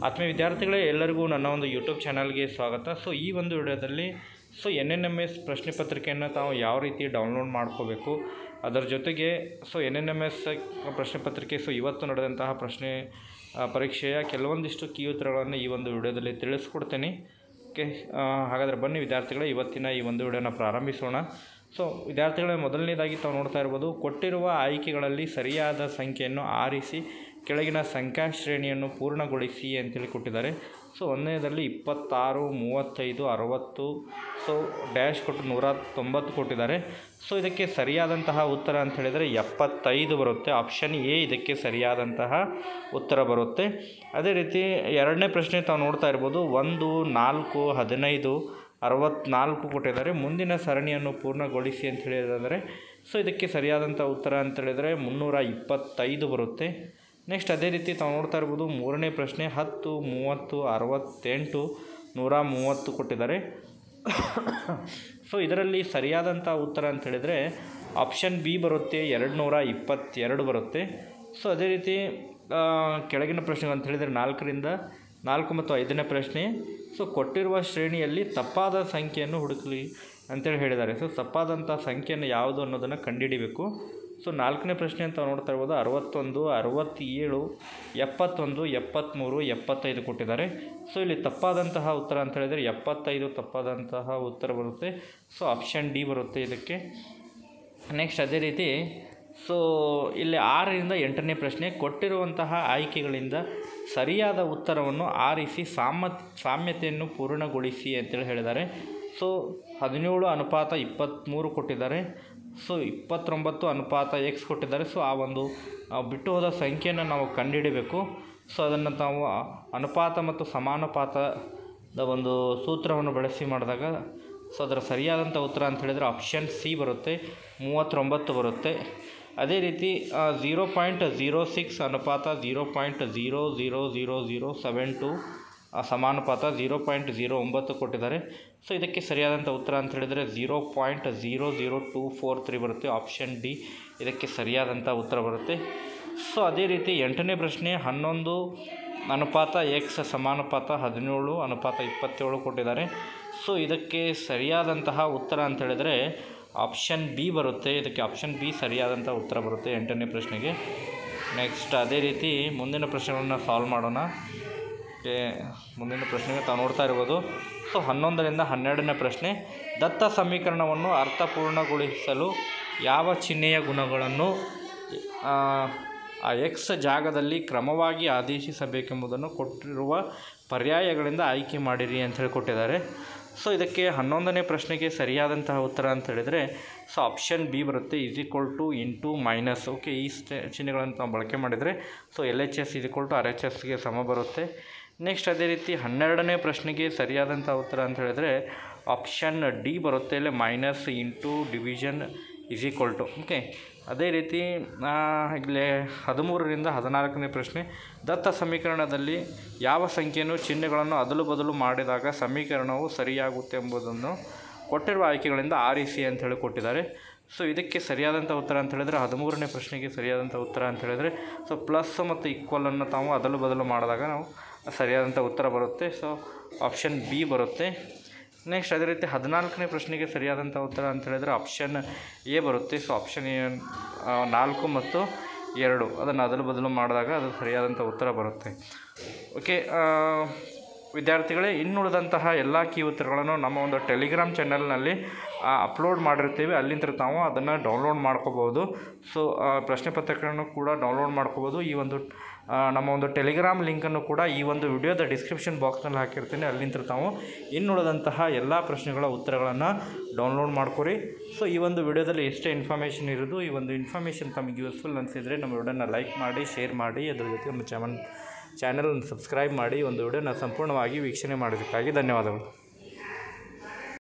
ಆತ್ಮೀಯ ವಿದ್ಯಾರ್ಥಿಗಳೇ ಎಲ್ಲರಿಗೂ ನನ್ನ ಒಂದು ಯೂಟ್ಯೂಬ್ ಚಾನಲ್ಗೆ ಸ್ವಾಗತ ಸೊ ಈ ಒಂದು ವಿಡಿಯೋದಲ್ಲಿ so N N M S ಪ್ರಶ್ನೆ ಪತ್ರಿಕೆಯನ್ನು ತಾವು ಯಾವ ರೀತಿ ಡೌನ್ಲೋಡ್ ಮಾಡ್ಕೋಬೇಕು ಅದರ ಜೊತೆಗೆ so N N M S ಪ್ರಶ್ನೆ ಪತ್ರಿಕೆ ಸೊ ಇವತ್ತು ನಡೆದಂತಹ ಪ್ರಶ್ನೆ ಆ, ಪರೀಕ್ಷೆಯ ಕೆಲವೊಂದಿಷ್ಟು ಕೀ ಉತ್ತರಗಳನ್ನು ಈ ಒಂದು ವಿಡಿಯೋದಲ್ಲಿ ತಿಳಿಸ್ಕೊಡ್ತೇನೆ ಓಕೆ ಆ, ಹಾಗಾದರೆ ಬನ್ನಿ ವಿದ್ಯಾರ್ಥಿಗಳೇ ಇವತ್ತಿನ ಈ ಒಂದು ವಿಡಿಯೋನ ಪ್ರಾರಂಭಿಸೋಣ ಸೊ ವಿದ್ಯಾರ್ಥಿಗಳೇ ಮೊದಲನೇದಾಗಿ ತಾವು ನೋಡ್ತಾ ಇರ್ಬೋದು ಕೊಟ್ಟಿರುವ ಆಯ್ಕೆಗಳಲ್ಲಿ ಸರಿಯಾದ ಸಂಖ್ಯೆಯನ್ನು ಆರಿಸಿ ಕೆಳಗಿನ ಸಂಖ್ಯಾ ಶ್ರೇಣಿಯನ್ನು ಪೂರ್ಣಗೊಳಿಸಿ ಅಂತೇಳಿ ಕೊಟ್ಟಿದ್ದಾರೆ ಸೊ ಒಂದನೇದರಲ್ಲಿ ಇಪ್ಪತ್ತಾರು ಮೂವತ್ತೈದು ಅರವತ್ತು ಸೊ ಡ್ಯಾಶ್ ಕೊಟ್ಟು ನೂರ ತೊಂಬತ್ತು ಕೊಟ್ಟಿದ್ದಾರೆ ಸೊ ಇದಕ್ಕೆ ಸರಿಯಾದಂತಹ ಉತ್ತರ ಅಂತ ಹೇಳಿದರೆ ಎಪ್ಪತ್ತೈದು ಬರುತ್ತೆ ಆಪ್ಷನ್ ಎ ಇದಕ್ಕೆ ಸರಿಯಾದಂತಹ ಉತ್ತರ ಬರುತ್ತೆ ಅದೇ ರೀತಿ ಎರಡನೇ ಪ್ರಶ್ನೆ ತಾವು ನೋಡ್ತಾ ಇರ್ಬೋದು ಒಂದು ನಾಲ್ಕು ಹದಿನೈದು ಅರವತ್ನಾಲ್ಕು ಕೊಟ್ಟಿದ್ದಾರೆ ಮುಂದಿನ ಸರಣಿಯನ್ನು ಪೂರ್ಣಗೊಳಿಸಿ ಅಂತ ಹೇಳಿದರೆ ಸೊ ಇದಕ್ಕೆ ಸರಿಯಾದಂಥ ಉತ್ತರ ಅಂತ ಹೇಳಿದರೆ ಮುನ್ನೂರ ಇಪ್ಪತ್ತೈದು ಬರುತ್ತೆ ನೆಕ್ಸ್ಟ್ ಅದೇ ರೀತಿ ತಾವು ನೋಡ್ತಾ ಇರ್ಬೋದು ಮೂರನೇ ಪ್ರಶ್ನೆ ಹತ್ತು ಮೂವತ್ತು ಅರವತ್ತೆಂಟು ನೂರ ಮೂವತ್ತು ಕೊಟ್ಟಿದ್ದಾರೆ ಸೊ ಇದರಲ್ಲಿ ಸರಿಯಾದಂಥ ಉತ್ತರ ಅಂತ ಹೇಳಿದರೆ ಆಪ್ಷನ್ ಬಿ ಬರುತ್ತೆ ಎರಡು ನೂರ ಇಪ್ಪತ್ತೆರಡು ಬರುತ್ತೆ ಸೊ ಅದೇ ರೀತಿ ಆ, ಕೆಳಗಿನ ಪ್ರಶ್ನೆ ಅಂತ ಹೇಳಿದರೆ ನಾಲ್ಕರಿಂದ ನಾಲ್ಕು ಮತ್ತು ಐದನೇ ಪ್ರಶ್ನೆ ಸೊ ಕೊಟ್ಟಿರುವ ಶ್ರೇಣಿಯಲ್ಲಿ ತಪ್ಪಾದ ಸಂಖ್ಯೆಯನ್ನು ಹುಡುಕಲಿ ಅಂತೇಳಿ ಹೇಳಿದ್ದಾರೆ ಸೊ ತಪ್ಪಾದಂಥ ಸಂಖ್ಯೆಯನ್ನು ಯಾವುದು ಅನ್ನೋದನ್ನು ಕಂಡುಹಿಡಿಬೇಕು ಸೊ ನಾಲ್ಕನೇ ಪ್ರಶ್ನೆ ಅಂತ ನೋಡ್ತಾ ಇರ್ಬೋದು ಅರವತ್ತೊಂದು ಅರವತ್ತೇಳು ಎಪ್ಪತ್ತೊಂದು ಎಪ್ಪತ್ತ್ಮೂರು ಎಪ್ಪತ್ತೈದು ಕೊಟ್ಟಿದ್ದಾರೆ ಸೊ ಇಲ್ಲಿ ತಪ್ಪಾದಂತಹ ಉತ್ತರ ಅಂತ ಹೇಳಿದರೆ ಎಪ್ಪತ್ತೈದು ತಪ್ಪಾದಂತಹ ಉತ್ತರ ಬರುತ್ತೆ ಸೊ ಆಪ್ಷನ್ ಡಿ ಬರುತ್ತೆ ಇದಕ್ಕೆ ನೆಕ್ಸ್ಟ್ ಅದೇ ರೀತಿ ಸೊ ಇಲ್ಲಿ ಆರರಿಂದ ಎಂಟನೇ ಪ್ರಶ್ನೆ ಕೊಟ್ಟಿರುವಂತಹ ಆಯ್ಕೆಗಳಿಂದ ಸರಿಯಾದ ಉತ್ತರವನ್ನು ಆರಿಸಿ ಸಾಮ ಸಾಮ್ಯತೆಯನ್ನು ಪೂರ್ಣಗೊಳಿಸಿ ಅಂತೇಳಿ ಹೇಳಿದ್ದಾರೆ ಸೊ ಹದಿನೇಳು ಅನುಪಾತ ಇಪ್ಪತ್ತ್ಮೂರು ಕೊಟ್ಟಿದ್ದಾರೆ ಸೊ ಇಪ್ಪತ್ತೊಂಬತ್ತು ಅನುಪಾತ ಎಕ್ಸ್ ಕೊಟ್ಟಿದ್ದಾರೆ ಸೊ ಆ ಒಂದು ಆ, ಬಿಟ್ಟು ಹೋದ ಸಂಖ್ಯೆಯನ್ನು ನಾವು ಕಂಡುಹಿಡಿಬೇಕು ಸೊ ಅದನ್ನು ನಾವು ಆ ಅನುಪಾತ ಮತ್ತು ಸಮಾನುಪಾತದ ಒಂದು ಸೂತ್ರವನ್ನು ಬಳಸಿ ಮಾಡಿದಾಗ ಸೊ ಅದರ ಸರಿಯಾದಂಥ ಉತ್ತರ ಅಂತ ಹೇಳಿದರೆ ಆಪ್ಷನ್ ಸಿ ಬರುತ್ತೆ ಮೂವತ್ತೊಂಬತ್ತು ಬರುತ್ತೆ ಅದೇ ರೀತಿ ಝೀರೋ ಪಾಯಿಂಟ್ ಝೀರೋ ಸಿಕ್ಸ್ ಅನುಪಾತ zero point zero zero zero zero seven two ಸಮಾನುಪಾತ ಝೀರೋ ಪಾಯಿಂಟ್ ಝೀರೋ ಒಂಬತ್ತು ಕೊಟ್ಟಿದ್ದಾರೆ ಸೊ ಇದಕ್ಕೆ ಸರಿಯಾದಂಥ ಉತ್ತರ ಅಂತ ಹೇಳಿದರೆ zero point zero zero two four three ಬರುತ್ತೆ ಆಪ್ಷನ್ ಡಿ ಇದಕ್ಕೆ ಸರಿಯಾದಂಥ ಉತ್ತರ ಬರುತ್ತೆ ಸೊ ಅದೇ ರೀತಿ ಎಂಟನೇ ಪ್ರಶ್ನೆ ಹನ್ನೊಂದು ಅನುಪಾತ ಎಕ್ಸ್ ಸಮಾನುಪಾತ ಹದಿನೇಳು ಅನುಪಾತ ಇಪ್ಪತ್ತೇಳು ಕೊಟ್ಟಿದ್ದಾರೆ ಸೊ ಇದಕ್ಕೆ ಸರಿಯಾದಂತಹ ಉತ್ತರ ಅಂತ ಹೇಳಿದರೆ ಆಪ್ಷನ್ ಬಿ ಬರುತ್ತೆ ಇದಕ್ಕೆ ಆಪ್ಷನ್ ಬಿ ಸರಿಯಾದಂಥ ಉತ್ತರ ಬರುತ್ತೆ ಎಂಟನೇ ಪ್ರಶ್ನೆಗೆ ನೆಕ್ಸ್ಟ್ ಅದೇ ರೀತಿ ಮುಂದಿನ ಪ್ರಶ್ನೆಗಳನ್ನ ಸಾಲ್ವ್ ಮಾಡೋಣ ಓಕೆ ಮುಂದಿನ ಪ್ರಶ್ನೆಗೆ ತಾವು ನೋಡ್ತಾ ಇರ್ಬೋದು ಸೊ ಹನ್ನೊಂದರಿಂದ ಹನ್ನೆರಡನೇ ಪ್ರಶ್ನೆ ದತ್ತ ಸಮೀಕರಣವನ್ನು ಅರ್ಥಪೂರ್ಣಗೊಳಿಸಲು ಯಾವ ಚಿಹ್ನೆಯ ಗುಣಗಳನ್ನು ಆ, ಆ ಎಕ್ಸ್ ಜಾಗದಲ್ಲಿ ಕ್ರಮವಾಗಿ ಆದೇಶಿಸಬೇಕೆಂಬುದನ್ನು ಕೊಟ್ಟಿರುವ ಪರ್ಯಾಯಗಳಿಂದ ಆಯ್ಕೆ ಮಾಡಿರಿ ಅಂತ ಹೇಳಿ ಕೊಟ್ಟಿದ್ದಾರೆ ಸೊ ಇದಕ್ಕೆ ಹನ್ನೊಂದನೇ ಪ್ರಶ್ನೆಗೆ ಸರಿಯಾದಂತಹ ಉತ್ತರ ಅಂತ ಹೇಳಿದರೆ ಸೊ ಆಪ್ಷನ್ ಬಿ ಬರುತ್ತೆ is equal to into minus okay ಈ ಸ್ಟೆ ಚಿಹ್ನೆಗಳನ್ನು ನಾವು ಬಳಕೆ ಮಾಡಿದರೆ so L H S is equal to R H ಎಸ್ಗೆ ಸಮ ಬರುತ್ತೆ ನೆಕ್ಸ್ಟ್ ಅದೇ ರೀತಿ ಹನ್ನೆರಡನೇ ಪ್ರಶ್ನೆಗೆ ಸರಿಯಾದಂಥ ಉತ್ತರ ಅಂತ ಹೇಳಿದರೆ ಆಪ್ಷನ್ ಡಿ ಬರುತ್ತೆ ಇಲ್ಲಿ minus into division is equal to okay ಅದೇ ರೀತಿ ಆ, ಇಲ್ಲಿ ಹದಿಮೂರರಿಂದ ಹದಿನಾಲ್ಕನೇ ಪ್ರಶ್ನೆ ದತ್ತ ಸಮೀಕರಣದಲ್ಲಿ ಯಾವ ಸಂಖ್ಯೆಯನ್ನು ಚಿಹ್ನೆಗಳನ್ನು ಅದಲು ಬದಲು ಮಾಡಿದಾಗ ಸಮೀಕರಣವು ಸರಿಯಾಗುತ್ತೆ ಎಂಬುದನ್ನು ಕೊಟ್ಟಿರುವ ಆಯ್ಕೆಗಳಿಂದ ಆರಿಸಿ ಅಂತ ಹೇಳಿ ಕೊಟ್ಟಿದ್ದಾರೆ ಸೊ ಇದಕ್ಕೆ ಸರಿಯಾದಂಥ ಉತ್ತರ ಅಂತ ಹೇಳಿದರೆ ಹದಿಮೂರನೇ ಪ್ರಶ್ನೆಗೆ ಸರಿಯಾದಂಥ ಉತ್ತರ ಅಂತ ಹೇಳಿದರೆ ಸೊ ಪ್ಲಸ್ ಮತ್ತು ಈಕ್ವಲನ್ನು ತಾವು ಅದಲು ಬದಲು ಮಾಡಿದಾಗ ನಾವು ಸರಿಯಾದಂಥ ಉತ್ತರ ಬರುತ್ತೆ ಸೊ ಆಪ್ಷನ್ ಬಿ ಬರುತ್ತೆ ನೆಕ್ಸ್ಟ್ ಅದೇ ರೀತಿ ಹದಿನಾಲ್ಕನೇ ಪ್ರಶ್ನೆಗೆ ಸರಿಯಾದಂಥ ಉತ್ತರ ಅಂತ ಹೇಳಿದರೆ ಆಪ್ಷನ್ ಎ ಬರುತ್ತೆ ಸೊ ಆಪ್ಷನ್ ಎ ಆ, ನಾಲ್ಕು ಮತ್ತು ಎರಡು ಅದನ್ನು ಅದಲು ಬದಲು ಮಾಡಿದಾಗ ಅದು ಸರಿಯಾದಂಥ ಉತ್ತರ ಬರುತ್ತೆ ಓಕೆ ಆ, ವಿದ್ಯಾರ್ಥಿಗಳೇ ಇನ್ನುಳಿದಂತಹ ಎಲ್ಲ ಕೀ ಉತ್ತರಗಳನ್ನು ನಮ್ಮ ಒಂದು ಟೆಲಿಗ್ರಾಮ್ ಚಾನಲ್ನಲ್ಲಿ ಅಪ್ಲೋಡ್ ಮಾಡಿರ್ತೀವಿ ಅಲ್ಲಿಂದ ತಾವು ಅದನ್ನು ಡೌನ್ಲೋಡ್ ಮಾಡ್ಕೋಬೋದು ಸೊ ಆ, ಪ್ರಶ್ನೆ ಪತ್ರಿಕೆಗಳನ್ನು ಕೂಡ ಡೌನ್ಲೋಡ್ ಮಾಡ್ಕೋಬೋದು ಈ ಒಂದು ಆ, ನಮ್ಮ ಒಂದು ಟೆಲಿಗ್ರಾಮ್ ಲಿಂಕನ್ನು ಕೂಡ ಈ ಒಂದು ವಿಡಿಯೋದ ಡಿಸ್ಕ್ರಿಪ್ಷನ್ ಬಾಕ್ಸ್ನಲ್ಲಿ ಹಾಕಿರ್ತೀನಿ ಅಲ್ಲಿಂದ ತಾವು ಇನ್ನುಳಿದಂತಹ ಎಲ್ಲ ಪ್ರಶ್ನೆಗಳ ಉತ್ತರಗಳನ್ನು ಡೌನ್ಲೋಡ್ ಮಾಡ್ಕೊರಿ ಸೊ ಈ ಒಂದು ವಿಡಿಯೋದಲ್ಲಿ ಎಷ್ಟೇ ಇನ್ಫಾರ್ಮೇಷನ್ ಇರೋದು ಈ ಒಂದು ಇನ್ಫಾರ್ಮೇಷನ್ ತಮಗೆ ಯೂಸ್ಫುಲ್ ಅನಿಸಿದರೆ ನಮ್ಮ ವಿಡಿಯೋನ ಲೈಕ್ ಮಾಡಿ ಶೇರ್ ಮಾಡಿ ಅದ್ರ ಜೊತೆ ನಮ್ಮ ಚಾನಲ್ ಚಾನಲನ್ನು ಸಬ್ಸ್ಕ್ರೈಬ್ ಮಾಡಿ ಒಂದು ವಿಡಿಯೋನ ಸಂಪೂರ್ಣವಾಗಿ ವೀಕ್ಷಣೆ ಮಾಡೋದಕ್ಕಾಗಿ ಧನ್ಯವಾದಗಳು